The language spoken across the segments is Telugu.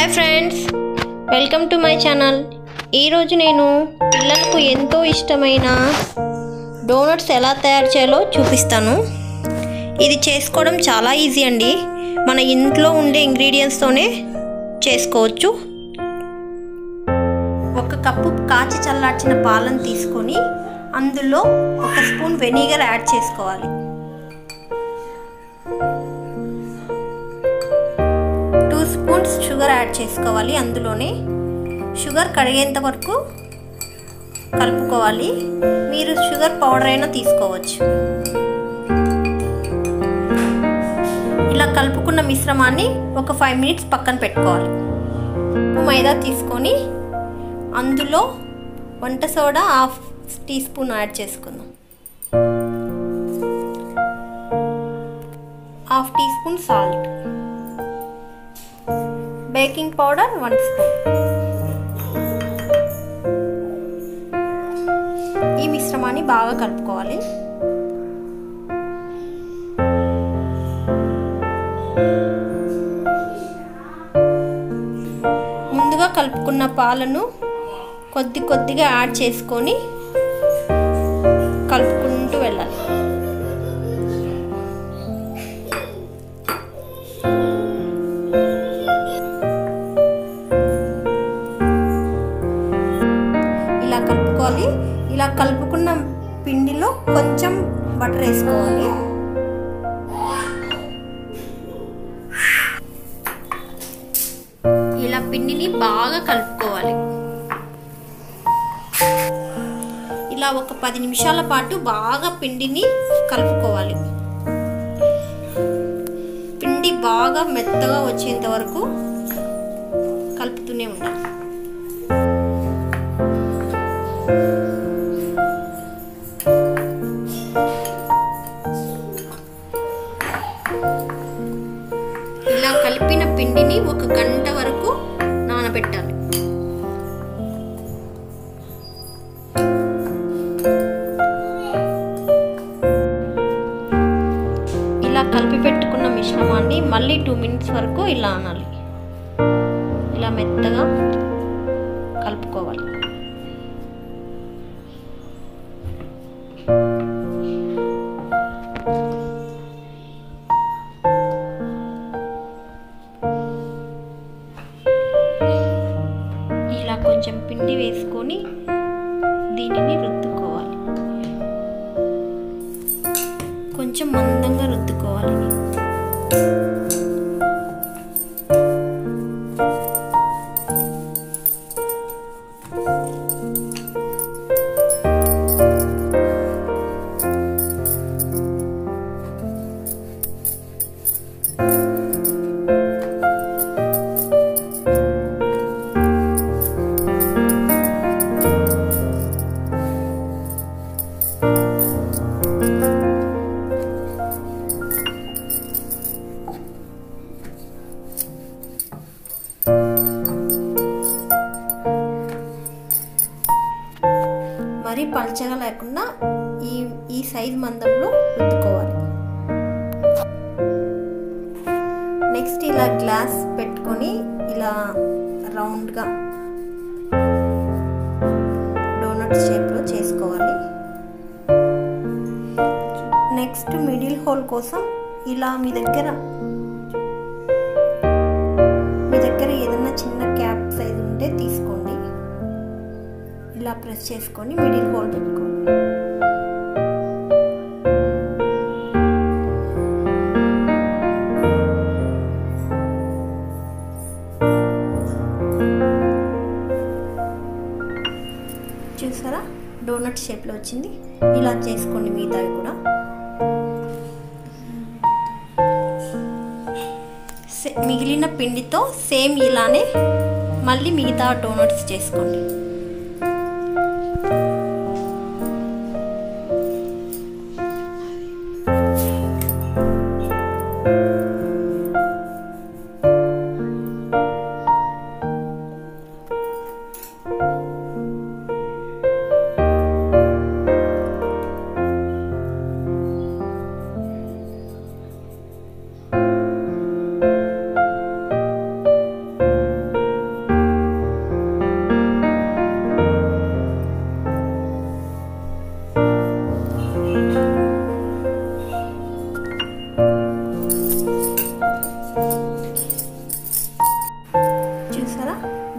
hi friends welcome to my channel ఈరోజు నేను పిల్లలకు ఎంతో ఇష్టమైన డోనట్స్ ఎలా తయారు చేయాలో చూపిస్తాను ఇది చేసుకోవడం చాలా ఈజీ అండి మన ఇంట్లో ఉండే ఇంగ్రీడియంట్స్తోనే చేసుకోవచ్చు ఒక కప్పు కాచి చల్లార్చిన పాలను తీసుకొని అందులో ఒక స్పూన్ వెనిగర్ యాడ్ చేసుకోవాలి టూ స్పూన్స్ షుగర్ యాడ్ చేసుకోవాలి అందులోనే షుగర్ కడిగేంత వరకు కలుపుకోవాలి మీరు షుగర్ పౌడర్ అయినా తీసుకోవచ్చు ఇలా కలుపుకున్న మిశ్రమాన్ని ఒక ఫైవ్ మినిట్స్ పక్కన పెట్టుకోవాలి మైదా తీసుకొని అందులో వంట soda half teaspoon add చేసుకుందాం half teaspoon salt baking powder one spoon ఈ మిశ్రమాన్ని బాగా కలుపుకోవాలి ముందుగా కలుపుకున్న పాలను కొద్ది కొద్దిగా యాడ్ చేసుకొని కలుపుకుంటూ వెళ్ళాలి ఇలా కలుపుకోవాలి ఇలా కలుపుకున్న పిండిలో కొంచెం బటర్ వేసుకోవాలి ఇలా పిండిని బాగా కలుపుకోవాలి ఇలా ఒక పది నిమిషాల పాటు బాగా పిండిని కలుపుకోవాలి పిండి బాగా మెత్తగా వచ్చేంత వరకు కలుపుతూనే ఉండాలి ఇలా కలిపిన పిండిని ఒక గంట వరకు నానబెట్టాలి ఇలా కలిపి పెట్టుకున్న మిశ్రమాన్ని మళ్ళీ టూ మినిట్స్ వరకు ఇలా అనాలి ఇలా మెత్తగా కలుపుకోవాలి ఇలా కొంచెం పిండి వేసుకొని దీనిని రుద్దుకోవాలి కొంచెం మందంగా రుద్దుకోవాలి మరీ పల్చగా లేకుండా ఈ ఈ సైజ్ మందంలో రుద్దుకోవాలి నెక్స్ట్ ఇలా గ్లాస్ పెట్టుకొని ఇలా రౌండ్గా డోనట్ షేప్లో చేసుకోవాలి నెక్స్ట్ మిడిల్ హోల్ కోసం ఇలా మీ దగ్గర మీ దగ్గర ఏదన్నా చిన్న క్యాప్ సైజ్ ఉంటే తీసుకోండి ఇలా ప్రెస్ చేసుకొని మిడిల్ హోల్ పెట్టుకోండి చూసారా డోనట్ షేప్లో వచ్చింది ఇలా చేసుకోండి మిగతావి కూడా మిగిలిన పిండితో సేమ్ ఇలానే మళ్ళీ మిగతా డోనట్స్ చేసుకోండి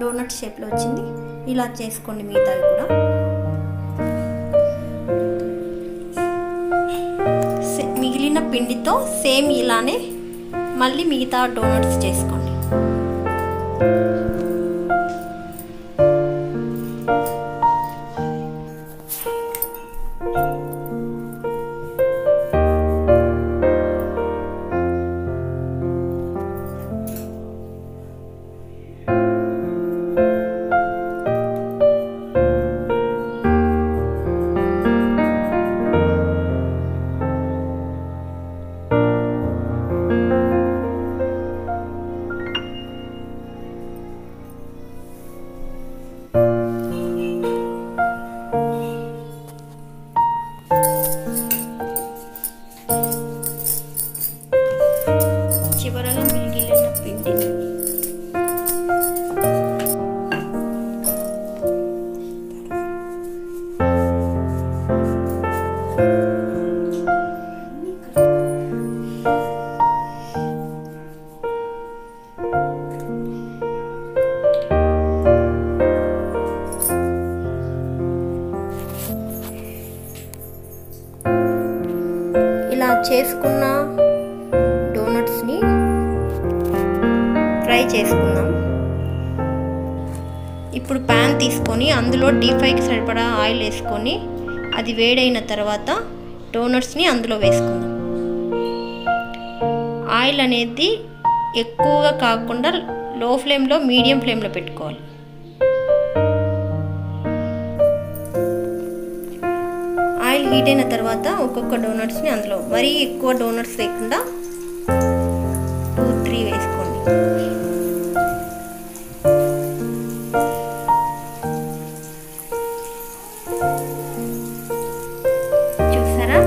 డోనట్ షేప్లో వచ్చింది ఇలా చేసుకోండి మిగతావి కూడా మిగిలిన పిండితో సేమ్ ఇలానే మళ్ళీ మిగతా డోనట్స్ చేసుకోండి చివరగా మిగిలిన పిండిని ఇలా చేసుకున్న డోనట్స్ని ఫ్రై చేసుకుందాం ఇప్పుడు ప్యాన్ తీసుకొని అందులో డీప్ ఫ్రైకి సరిపడా ఆయిల్ వేసుకొని అది వేడైన తర్వాత డోనట్స్ని అందులో వేసుకుందాం ఆయిల్ అనేది ఎక్కువగా కాకుండా లో ఫ్లేమ్లో మీడియం ఫ్లేమ్లో పెట్టుకోవాలి ఆయిల్ హీట్ అయిన తర్వాత ఒక్కొక్క డోనట్స్ని అందులో మరీ ఎక్కువ డోనట్స్ లేకుండా టూ త్రీ వేసుకోండి చూసారా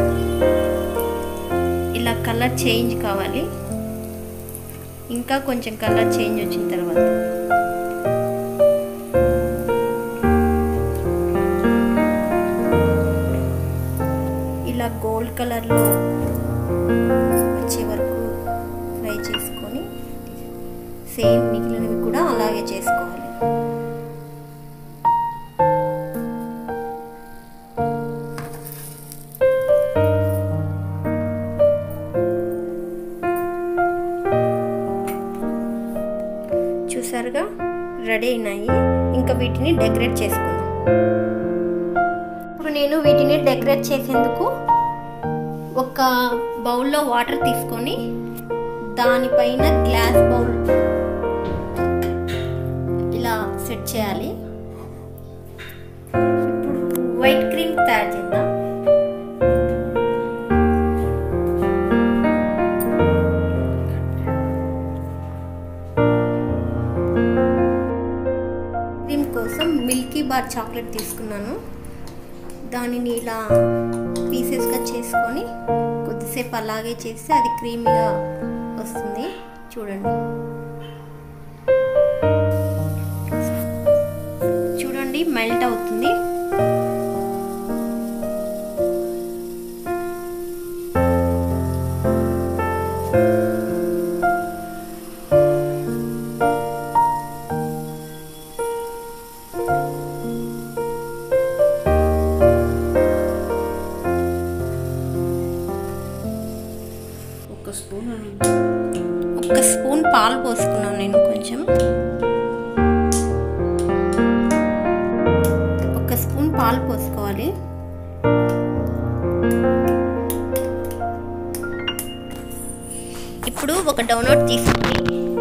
ఇలా కలర్ చేంజ్ కావాలి ఇంకా కొంచెం కలర్ చేంజ్ వచ్చిన తర్వాత ఇలా గోల్డ్ కలర్లో వచ్చే వరకు ఫ్రై చేసుకొని సేమ్ మిగిలినవి కూడా అలాగే చేసుకోవాలి చూసారుగా రెడీ అయినాయి ఇంకా వీటిని డెకరేట్ చేసుకుందాం ఇప్పుడు నేను వీటిని డెకరేట్ చేసేందుకు ఒక బౌల్లో వాటర్ తీసుకొని దానిపైన గ్లాస్ బౌల్ ఇలా సెట్ చేయాలి ఇప్పుడు వైట్ క్రీమ్ తయారు చేద్దాం క్రీమ్ కోసం మిల్కీ బార్ చాక్లెట్ తీసుకున్నాను దానిని ఇలా పీసెస్గా చేసుకొని కొద్దిసేపు అలాగే చేస్తే అది క్రీమీగా వస్తుంది చూడండి చూడండి మెల్ట్ అవుతుంది ఒక స్పూన్ ఒక స్పూన్ పాలు పోసుకున్నాను నేను కొంచెం ఒక స్పూన్ పాలు పోసుకోవాలి ఇప్పుడు ఒక డౌన్లోడ్ తీసుకొని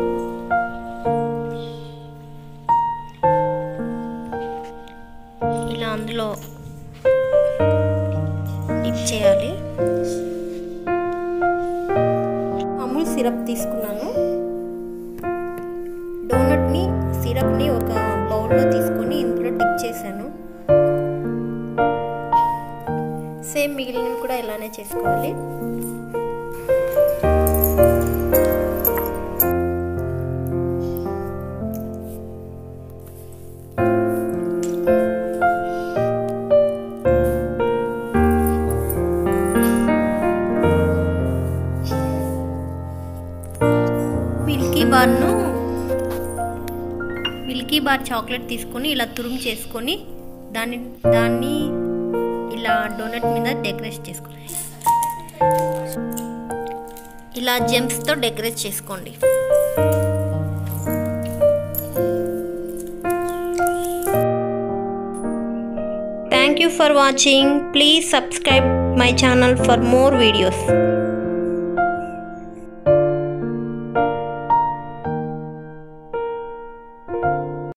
ఇలా అందులో డిప్ చేయాలి అమూల్ సిరప్ తీసుకున్నాను డోనట్ని సిరప్ని ఒక బౌల్లో తీసుకొని ఇందులో డిప్ చేశాను సేమ్ మిగిలినవి కూడా ఇలానే చేసుకోవాలి మిల్కీ బార్ను మిల్కీ బార్ చాక్లెట్ తీసుకొని ఇలా తురుము చేసుకొని దాన్ని దాన్ని ఇలా డోనట్ మీద డెకరేట్ చేసుకోండి ఇలా జెమ్స్తో డెకరేట్ చేసుకోండి thank you for watching please subscribe my channel for more videos